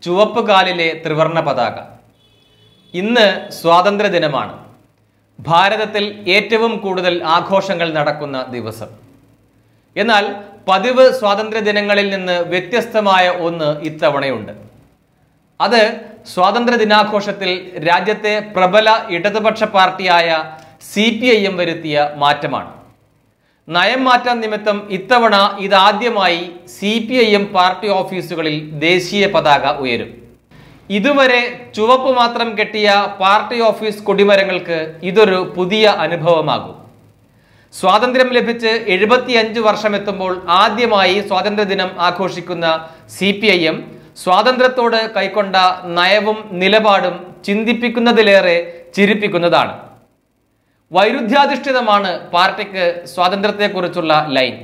ചുവപ്പ് കാലിലെ ത്രിവർണ പതാക ഇന്ന് സ്വാതന്ത്ര്യ ദിനമാണ് ഭാരതത്തിൽ ഏറ്റവും കൂടുതൽ ആഘോഷങ്ങൾ നടക്കുന്ന ദിവസം എന്നാൽ പതിവ് സ്വാതന്ത്ര്യ ദിനങ്ങളിൽ നിന്ന് വ്യത്യസ്തമായ ഒന്ന് ഇത്തവണയുണ്ട് അത് സ്വാതന്ത്ര്യ ദിനാഘോഷത്തിൽ രാജ്യത്തെ പ്രബല ഇടതുപക്ഷ പാർട്ടിയായ സി പി ഐ എം വരുത്തിയ മാറ്റമാണ് നയം മാറ്റാൻ നിമിത്തം ഇത്തവണ ഇതാദ്യമായി C P I M party ഓഫീസുകളിൽ ദേശീയ പതാക ഉയരും ഇതുവരെ ചുവപ്പ് മാത്രം കെട്ടിയ പാർട്ടി ഓഫീസ് കൊടിമരങ്ങൾക്ക് ഇതൊരു പുതിയ അനുഭവമാകും സ്വാതന്ത്ര്യം ലഭിച്ച് എഴുപത്തിയഞ്ച് വർഷമെത്തുമ്പോൾ ആദ്യമായി സ്വാതന്ത്ര്യദിനം ആഘോഷിക്കുന്ന സി പി ഐ എം സ്വാതന്ത്ര്യത്തോട് കൈക്കൊണ്ട നയവും നിലപാടും ചിന്തിപ്പിക്കുന്നതിലേറെ ചിരിപ്പിക്കുന്നതാണ് വൈരുദ്ധ്യാധിഷ്ഠിതമാണ് പാർട്ടിക്ക് സ്വാതന്ത്ര്യത്തെക്കുറിച്ചുള്ള ലൈൻ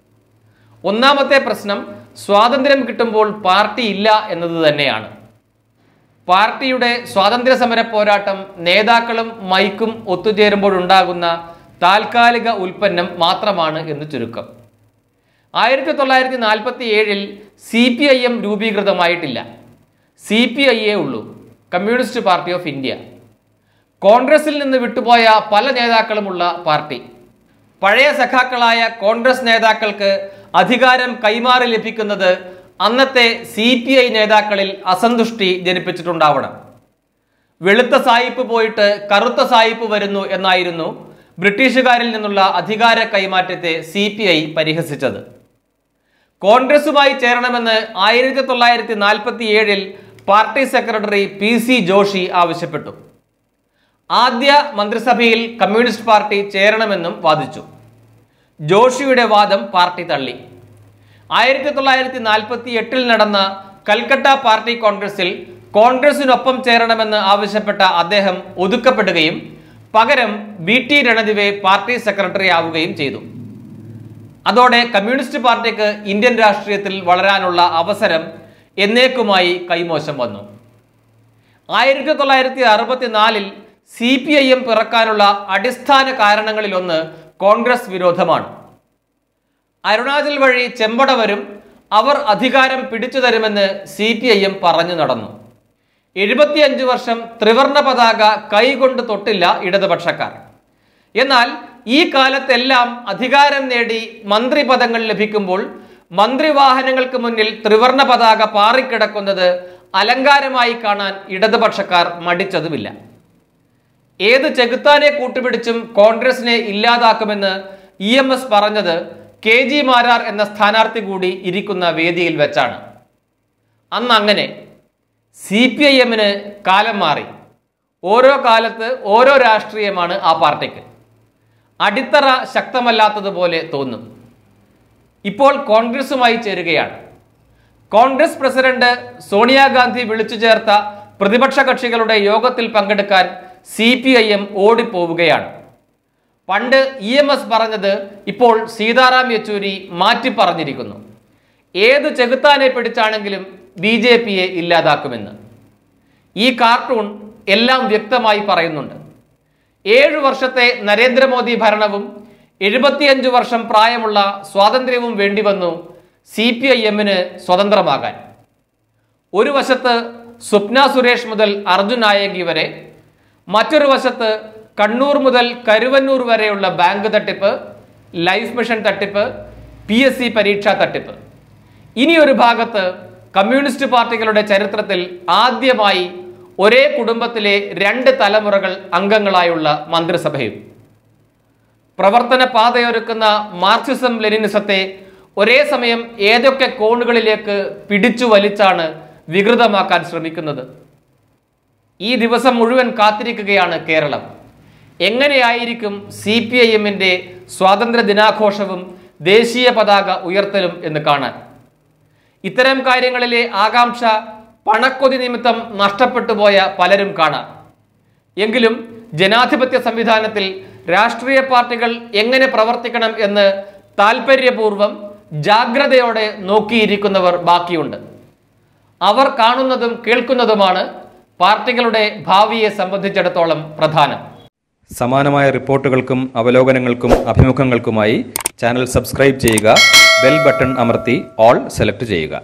ഒന്നാമത്തെ പ്രശ്നം സ്വാതന്ത്ര്യം കിട്ടുമ്പോൾ പാർട്ടി ഇല്ല എന്നത് തന്നെയാണ് പാർട്ടിയുടെ സ്വാതന്ത്ര്യ സമര പോരാട്ടം നേതാക്കളും മൈക്കും ഒത്തുചേരുമ്പോഴുണ്ടാകുന്ന താൽക്കാലിക ഉൽപ്പന്നം മാത്രമാണ് എന്ന് ചുരുക്കം ആയിരത്തി തൊള്ളായിരത്തി നാൽപ്പത്തി ഏഴിൽ സി പി ഐ എം രൂപീകൃതമായിട്ടില്ല സി പി ഐ എ ഉള്ളൂ കമ്മ്യൂണിസ്റ്റ് പാർട്ടി ഓഫ് ഇന്ത്യ കോൺഗ്രസിൽ നിന്ന് വിട്ടുപോയ പല നേതാക്കളുമുള്ള പാർട്ടി പഴയ സഖാക്കളായ കോൺഗ്രസ് നേതാക്കൾക്ക് അധികാരം കൈമാറി ലഭിക്കുന്നത് അന്നത്തെ സി പി ഐ നേതാക്കളിൽ അസന്തുഷ്ടി ജനിപ്പിച്ചിട്ടുണ്ടാവണം വെളുത്ത സായിപ്പ് പോയിട്ട് കറുത്ത സായിപ്പ് വരുന്നു എന്നായിരുന്നു ബ്രിട്ടീഷുകാരിൽ നിന്നുള്ള അധികാര കൈമാറ്റത്തെ സി പി ഐ പരിഹസിച്ചത് കോൺഗ്രസുമായി ചേരണമെന്ന് ആയിരത്തി തൊള്ളായിരത്തി നാൽപ്പത്തി ഏഴിൽ party secretary P C Joshi ആവശ്യപ്പെട്ടു ആദ്യ മന്ത്രിസഭയിൽ കമ്മ്യൂണിസ്റ്റ് പാർട്ടി ചേരണമെന്നും വാദിച്ചു ജോഷിയുടെ വാദം പാർട്ടി തള്ളി ആയിരത്തി തൊള്ളായിരത്തി നാൽപ്പത്തി എട്ടിൽ നടന്ന കൽക്കട്ട പാർട്ടി കോൺഗ്രസിൽ കോൺഗ്രസിനൊപ്പം ചേരണമെന്ന് ആവശ്യപ്പെട്ട അദ്ദേഹം ഒതുക്കപ്പെടുകയും പകരം B T Ranadive party secretary ആവുകയും ചെയ്തു അതോടെ കമ്മ്യൂണിസ്റ്റ് പാർട്ടിക്ക് ഇന്ത്യൻ രാഷ്ട്രീയത്തിൽ വളരാനുള്ള അവസരം എന്നേക്കുമായി കൈമോശം വന്നു ആയിരത്തി തൊള്ളായിരത്തി അറുപത്തിനാലിൽ സി പി ഐ എം പിറക്കാനുള്ള അടിസ്ഥാന കാരണങ്ങളിലൊന്ന് കോൺഗ്രസ് വിരോധമാണ് അരുണാചൽ വഴി ചെമ്പട വരും അവർ അധികാരം പിടിച്ചു തരുമെന്ന് സി പി ഐ എം പറഞ്ഞു നടന്നു എഴുപത്തിയഞ്ച് വർഷം ത്രിവർണ പതാക കൈകൊണ്ട് തൊട്ടില്ല ഇടതുപക്ഷക്കാർ എന്നാൽ ഈ കാലത്തെല്ലാം അധികാരം നേടി മന്ത്രി പദങ്ങൾ ലഭിക്കുമ്പോൾ മന്ത്രിവാഹനങ്ങൾക്ക് മുന്നിൽ ത്രിവർണ പതാക പാറിക്കിടക്കുന്നത് അലങ്കാരമായി കാണാൻ ഇടതുപക്ഷക്കാർ മടിച്ചതുമില്ല ഏത് ചെകുത്താനെ കൂട്ടുപിടിച്ചും കോൺഗ്രസിനെ ഇല്ലാതാക്കുമെന്ന് ഇ എം എസ് പറഞ്ഞത് കെ ജി മാരാർ എന്ന സ്ഥാനാർത്ഥി കൂടി ഇരിക്കുന്ന വേദിയിൽ വെച്ചാണ് അന്ന് അങ്ങനെ സി പി ഐ എമ്മിന് കാലം മാറി ഓരോ കാലത്ത് ഓരോ രാഷ്ട്രീയമാണ് ആ പാർട്ടിക്ക് അടിത്തറ ശക്തമല്ലാത്തതുപോലെ തോന്നും ഇപ്പോൾ കോൺഗ്രസുമായി ചേരുകയാണ് കോൺഗ്രസ് പ്രസിഡന്റ് സോണിയാഗാന്ധി വിളിച്ചു ചേർത്ത പ്രതിപക്ഷ കക്ഷികളുടെ യോഗത്തിൽ പങ്കെടുക്കാൻ സി പി ഐ എം ഓടിപ്പോവുകയാണ് പണ്ട് ഇ എം എസ് പറഞ്ഞത് ഇപ്പോൾ സീതാറാം യെച്ചൂരി മാറ്റി പറഞ്ഞിരിക്കുന്നു ഏത് ചെകുത്താനെ പിടിച്ചാണെങ്കിലും ബി ജെ പിയെ ഇല്ലാതാക്കുമെന്ന് ഈ കാർട്ടൂൺ എല്ലാം വ്യക്തമായി പറയുന്നുണ്ട് ഏഴു വർഷത്തെ നരേന്ദ്രമോദി ഭരണവും എഴുപത്തിയഞ്ചു വർഷം പ്രായമുള്ള സ്വാതന്ത്ര്യവും വേണ്ടിവന്നു സി പി ഐ എമ്മിന് സ്വതന്ത്രമാകാൻ ഒരു വശത്ത് സ്വപ്ന സുരേഷ് മുതൽ അർജുൻ നായകി വരെ മറ്റൊരു വശത്ത് കണ്ണൂർ മുതൽ കരുവന്നൂർ വരെയുള്ള ബാങ്ക് തട്ടിപ്പ് ലൈഫ് മിഷൻ തട്ടിപ്പ് പി എസ് സി പരീക്ഷാ തട്ടിപ്പ് ഇനി ഒരു ഭാഗത്ത് കമ്മ്യൂണിസ്റ്റ് പാർട്ടികളുടെ ചരിത്രത്തിൽ ആദ്യമായി ഒരേ കുടുംബത്തിലെ രണ്ട് തലമുറകൾ അംഗങ്ങളായുള്ള മന്ത്രിസഭയും പ്രവർത്തന പാതയൊരുക്കുന്ന മാർക്സിസം ലെനിനിസത്തെ ഒരേ സമയം ഏതൊക്കെ കോണുകളിലേക്ക് പിടിച്ചു വലിച്ചാണ് വികൃതമാക്കാൻ ശ്രമിക്കുന്നത് ഈ ദിവസം മുഴുവൻ കാത്തിരിക്കുകയാണ് കേരളം എങ്ങനെയായിരിക്കും സി പി ഐ എമ്മിൻ്റെ സ്വാതന്ത്ര്യ ദിനാഘോഷവും ദേശീയ പതാക ഉയർത്തലും എന്ന് കാണാൻ ഇത്തരം കാര്യങ്ങളിലെ ആകാംക്ഷ പണക്കൊതി നിമിത്തം നഷ്ടപ്പെട്ടു പോയ പലരും കാണാം എങ്കിലും ജനാധിപത്യ സംവിധാനത്തിൽ രാഷ്ട്രീയ പാർട്ടികൾ എങ്ങനെ പ്രവർത്തിക്കണം എന്ന് താൽപ്പര്യപൂർവം ജാഗ്രതയോടെ നോക്കിയിരിക്കുന്നവർ ബാക്കിയുണ്ട് അവർ കാണുന്നതും കേൾക്കുന്നതുമാണ് പാർട്ടികളുടെ ഭാവിയെ സംബന്ധിച്ചിടത്തോളം പ്രധാനം സമാനമായ റിപ്പോർട്ടുകൾക്കും അവലോകനങ്ങൾക്കും അഭിമുഖങ്ങൾക്കുമായി ചാനൽ സബ്സ്ക്രൈബ് ചെയ്യുക ബെൽ ബട്ടൺ അമർത്തി ഓൾ സെലക്ട് ചെയ്യുക